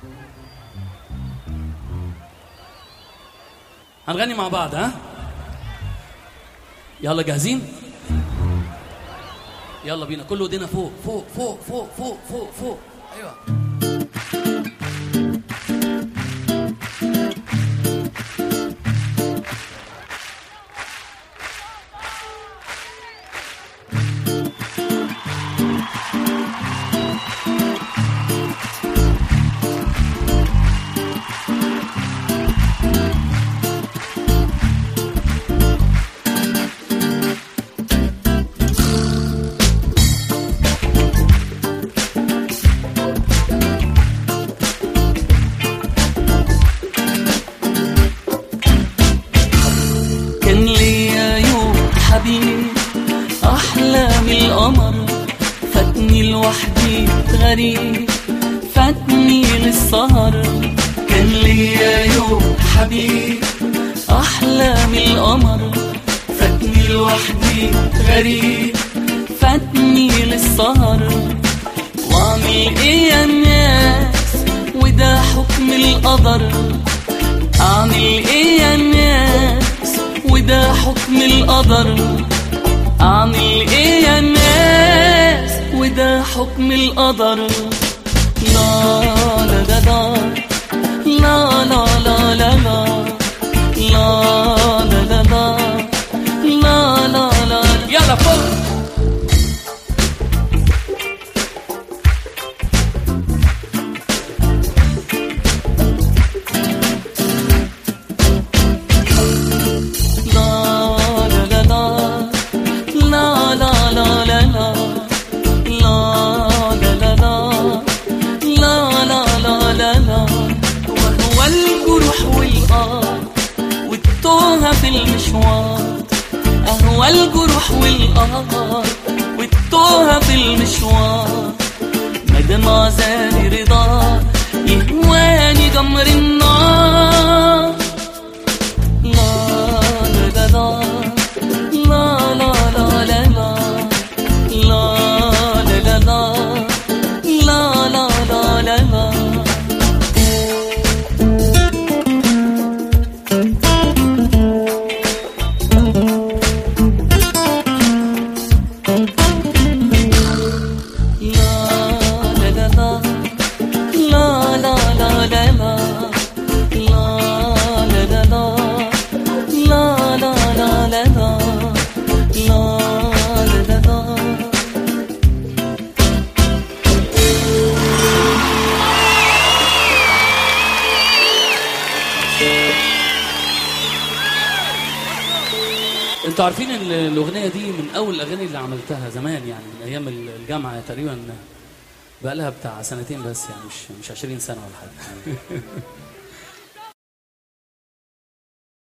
هنغني مع بعض ها يلا جاهزين يلا بينا كله ايدينا فوق فوق فوق فوق فوق فوق فوق ايوه كان ليا يوم حبيب أحلى من القمر فاتني لوحدي غريب فاتني للسهر كان ليا يوم حبيب أحلى من القمر فاتني لوحدي غريب فاتني للسهر واعمل ايه يا الناس وده حكم القدر اعمل ايه يا الناس وده حكم القدر اعمل ايه يا الناس وده حكم القدر لا لا لا لا لا لا لا لا لا لا لا لا لا لا لا يلا فوق لا لا لا لا لا لا لا لا لا لا لا لا لا لا لا لا لا وهو الجروح والقار والتوهة في المشوار أهوى الجروح والقار والتوهة في المشوار مدام عذابي رضا يهواني جمر النار لا لا لا لا لا لا لا لا لا لا لا لا لا لا لا لا انتوا عارفين ال- الاغنيه دي من اول الاغاني اللي عملتها زمان يعني من ايام ال- الجامعه تقريبا بقى لها بتاع سنتين بس يعني مش مش 20 سنه ولا حاجه